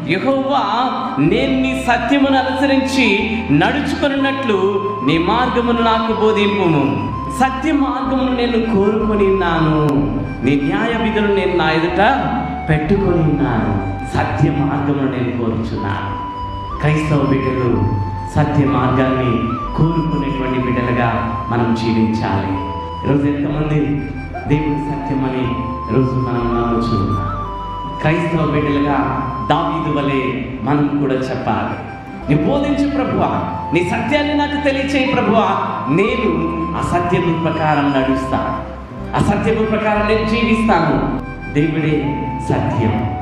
యెహోవా నేను నీ సత్యమును అనుసరించి నడుచుకున్నట్లు నీ మార్గమును నాకు బోధింపుము సత్య మార్గమును నేను కోరుకొని ఉన్నాను నీ న్యాయ విధులు నేను నా ఎదుట పెట్టుకొని ఉన్నాను సత్య మార్గమును నేను కోరుచున్నాను క్రైస్తవ బిడ్డలు సత్య మార్గాన్ని కోరుకునేటువంటి బిడ్డలుగా మనం జీవించాలి ఈరోజు ఎంతమంది దేవుని సత్యమని రోజు మనం నమ్ముచున్నాం క్రైస్తవ బిడ్డలుగా దావీదు వలె మనం కూడా చెప్పాలి నీ బోధించు ప్రభువా నీ సత్యాన్ని నాకు తెలియచేయి ప్రభువా నేను ఆ సత్యము ప్రకారం నడుస్తాను ఆ సత్యము ప్రకారం నేను జీవిస్తాను దేవుడే సత్యం